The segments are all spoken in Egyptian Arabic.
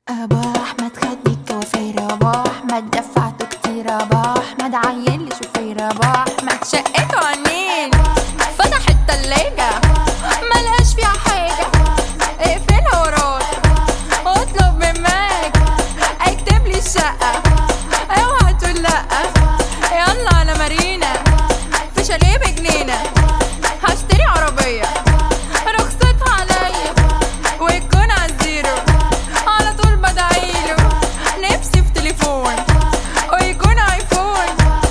ابو احمد خدني الكوافير ابو احمد دفعته كتير ابو احمد عين لي شوفير ابو احمد شقته عنين فتح التلاجة ملقاش فيها حاجة اقفلها وراك اطلب من ماك اكتب لي الشقة اوعى تقول لأ يلا على مارينا في شاليه بجنينة هشتري عربية رخصتها عليا ويكون عالزيرو على طول بدعيله نفسي في تليفون ويكون ايفون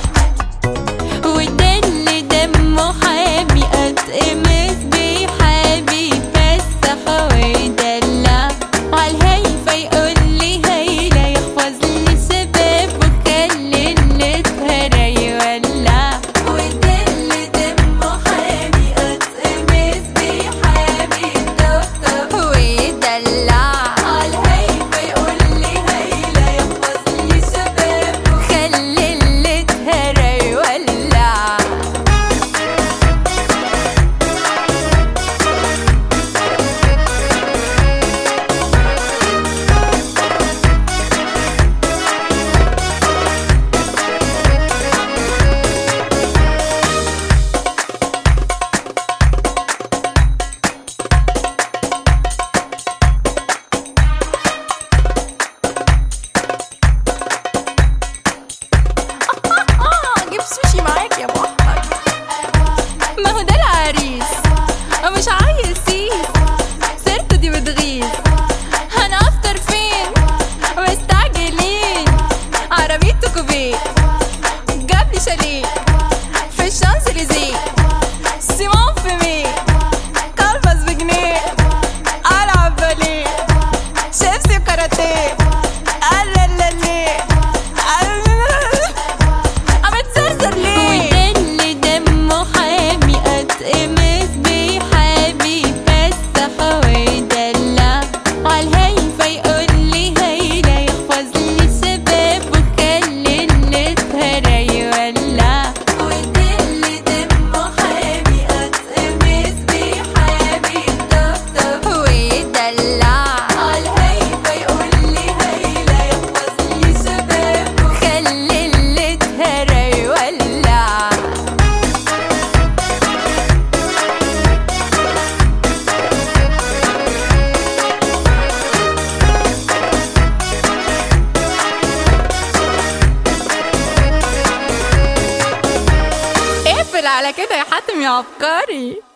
وده اللي دمه حامي اتقمص بيحابي بس ويدلع عالهايفة يقول لي هيلا يحفظ لي سباب وخلي اللي اتهرى يولع وده اللي دمه حامي اتقمص بيحابي طبطب ويدلع عالهايفة يقول لي هيلا يحفظ لي سباب خلي اللي اتهرى يولع آه، جيب سوشي معاك يا ابو احمد ما هو ده العريس مش عايز سيس سيرته دي بتغيظ هنفطر فين مستعجلين عربيته كوبيه جاب لي شاليه في الشانزليزيه سيمون في مي كلبس بجنيه العب باليه شيبسي وكاراتيه ألالاليه عم تزرزر ليه وده اللي دمه حامي اتقمص بيحابي بس ويدلع عالهايفة يقول لي هيلا يحفظ لي سباب وخلي اللي اتهرى يولع وده اللي دمه حامي اتقمص بيحابي طبطب ويدلع عالهايفة يقول لي هيلا يحفظ لي سباب خلي اللي اتهرى يولع اقفل على كده يا حاتم يا عبقري